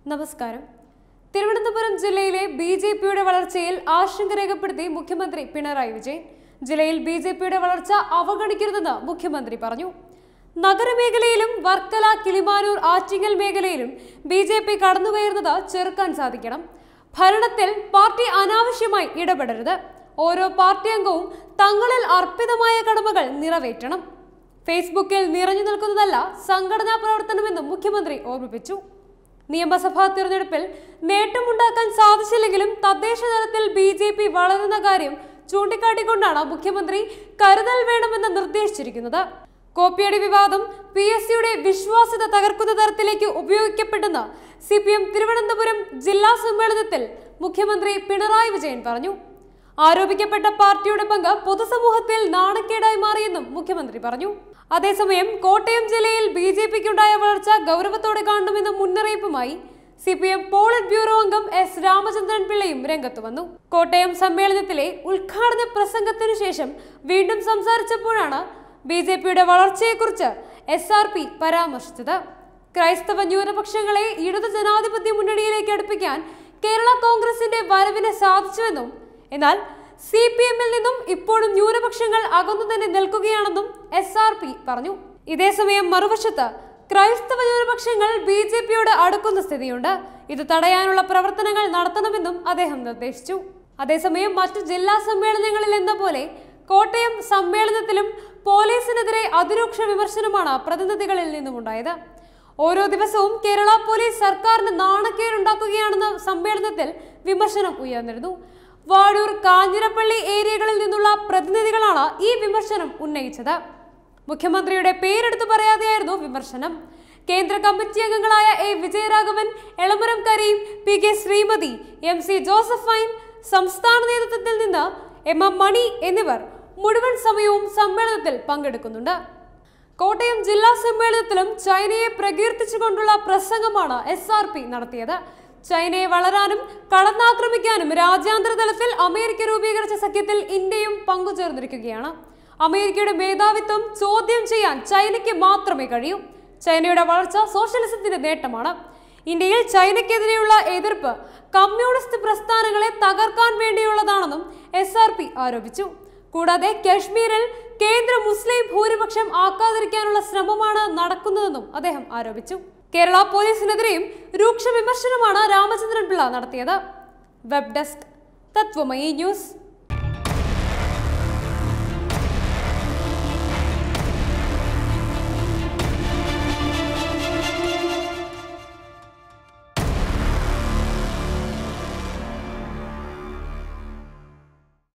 നമസ്കാരം തിരുവനന്തപുരം ജില്ലയിലെ B J പിയുടെ വളർച്ചയിൽ ആശങ്ക രേഖപ്പെടുത്തി മുഖ്യമന്ത്രി പിണറായി വിജയൻ ജില്ലയിൽ ബി ജെ പിയുടെ വളർച്ച അവഗണിക്കരുതെന്ന് മുഖ്യമന്ത്രി പറഞ്ഞു നഗരമേഖലയിലും വർക്കല കിളിമാനൂർ ആറ്റിങ്ങൽ മേഖലയിലും ബി ജെ പി കടന്നുകയറുന്നത് ചെറുക്കാൻ സാധിക്കണം ഭരണത്തിൽ പാർട്ടി അനാവശ്യമായി ഇടപെടരുത് ഓരോ പാർട്ടി അംഗവും തങ്ങളിൽ അർപ്പിതമായ കടമകൾ നിറവേറ്റണം ഫേസ്ബുക്കിൽ നിറഞ്ഞു നിൽക്കുന്നതല്ല സംഘടനാ പ്രവർത്തനമെന്നും മുഖ്യമന്ത്രി ഓർമ്മിപ്പിച്ചു നിയമസഭാ തിരഞ്ഞെടുപ്പിൽ നേട്ടമുണ്ടാക്കാൻ സാധിച്ചില്ലെങ്കിലും തദ്ദേശ തലത്തിൽ ബി ജെ പി വളരുന്ന കാര്യം ചൂണ്ടിക്കാട്ടിക്കൊണ്ടാണ് മുഖ്യമന്ത്രി കരുതൽ വേണമെന്ന് നിർദ്ദേശിച്ചിരിക്കുന്നത് കോപ്പിയടി വിവാദം പി എസ് സിയുടെ വിശ്വാസ്യത തകർക്കുന്ന തരത്തിലേക്ക് ഉപയോഗിക്കപ്പെട്ടെന്ന് സി പി എം തിരുവനന്തപുരം ജില്ലാ സമ്മേളനത്തിൽ മുഖ്യമന്ത്രി പിണറായി വിജയൻ പറഞ്ഞു ആരോപിക്കപ്പെട്ട പാർട്ടിയുടെ പങ്ക് പൊതുസമൂഹത്തിൽ നാണക്കേടായി മാറിയെന്നും മുഖ്യമന്ത്രി പറഞ്ഞു അതേസമയം കോട്ടയം ജില്ലയിൽ ബി ജെ പിക്കുണ്ടായ വളർച്ച ഗൗരവത്തോടെ കാണണമെന്ന മുന്നറിയിപ്പുമായി C P M polit bureau അംഗം എസ് രാമചന്ദ്രൻ പിള്ളയും രംഗത്ത് വന്നു കോട്ടയം സമ്മേളനത്തിലെ ഉദ്ഘാടന പ്രസംഗത്തിനു ശേഷം വീണ്ടും സംസാരിച്ചപ്പോഴാണ് ബി ജെ പിയുടെ വളർച്ചയെക്കുറിച്ച് എസ് ആർ പി പരാമർശിച്ചത് ക്രൈസ്തവ ന്യൂനപക്ഷങ്ങളെ ഇടതു ജനാധിപത്യ മുന്നണിയിലേക്ക് അടുപ്പിക്കാൻ കേരള കോൺഗ്രസിന്റെ വരവിന് സാധിച്ചുവെന്നും എന്നാൽ സി പി എമ്മിൽ നിന്നും ഇപ്പോഴും ന്യൂനപക്ഷങ്ങൾ അകന്നു തന്നെ നിൽക്കുകയാണെന്നും എസ് ആർ പി പറഞ്ഞു ഇതേസമയം മറുവശത്ത് ക്രൈസ്തവ ന്യൂനപക്ഷങ്ങൾ ബി ജെ പിയോട് അടുക്കുന്ന സ്ഥിതിയുണ്ട് ഇത് തടയാനുള്ള പ്രവർത്തനങ്ങൾ നടത്തണമെന്നും അദ്ദേഹം നിർദ്ദേശിച്ചു അതേസമയം മറ്റു ജില്ലാ സമ്മേളനങ്ങളിൽ എന്ന പോലെ കോട്ടയം സമ്മേളനത്തിലും പോലീസിനെതിരെ അതിരൂക്ഷ വിമർശനമാണ് പ്രതിനിധികളിൽ നിന്നുമുണ്ടായത് ഓരോ ദിവസവും കേരള പോലീസ് സർക്കാരിന് നാണക്കേടുണ്ടാക്കുകയാണെന്ന സമ്മേളനത്തിൽ വിമർശനം ഉയർന്നിരുന്നു വാഴൂർ കാഞ്ഞിരപ്പള്ളി ഏരിയകളിൽ നിന്നുള്ള പ്രതിനിധികളാണ് ഈ വിമർശനം ഉന്നയിച്ചത് മുഖ്യമന്ത്രിയുടെ പേരെടുത്തു പറയാതെയായിരുന്നു വിമർശനം കേന്ദ്ര കമ്മിറ്റി അംഗങ്ങളായ A Vijayaraghavan Elamaram Kareem P K Sreemathi M C Josephine സംസ്ഥാന നേതൃത്വത്തിൽ നിന്ന് എം എം മണി എന്നിവർ മുഴുവൻ സമയവും സമ്മേളനത്തിൽ പങ്കെടുക്കുന്നുണ്ട് കോട്ടയം ജില്ലാ സമ്മേളനത്തിലും ചൈനയെ പ്രകീർത്തിച്ചുകൊണ്ടുള്ള പ്രസംഗമാണ് എസ് ആർ പി നടത്തിയത് ചൈനയെ വളരാനും കടന്നാക്രമിക്കാനും രാജ്യാന്തര തലത്തിൽ അമേരിക്ക രൂപീകരിച്ച സഖ്യത്തിൽ ഇന്ത്യയും പങ്കുചേർന്നിരിക്കുകയാണ് അമേരിക്കയുടെ മേധാവിത്വം ചോദ്യം ചെയ്യാൻ ചൈനയ്ക്ക് മാത്രമേ കഴിയൂ ചൈനയുടെ വളർച്ച സോഷ്യലിസത്തിന്റെ നേട്ടമാണ് ഇന്ത്യയിൽ ചൈനയ്ക്കെതിരെയുള്ള എതിർപ്പ് കമ്മ്യൂണിസ്റ്റ് പ്രസ്ഥാനങ്ങളെ തകർക്കാൻ വേണ്ടിയുള്ളതാണെന്നും എസ് ആർ പി ആരോപിച്ചു കൂടാതെ കശ്മീരിൽ കേന്ദ്ര മുസ്ലിം ഭൂരിപക്ഷം ആക്കാതിരിക്കാനുള്ള ശ്രമമാണ് നടക്കുന്നതെന്നും അദ്ദേഹം ആരോപിച്ചു കേരള പോലീസിനെതിരെയും രൂക്ഷ വിമർശനമാണ് രാമചന്ദ്രൻ പിള്ള നടത്തിയത് വെബ് ഡെസ്ക് തത്വമയി ന്യൂസ്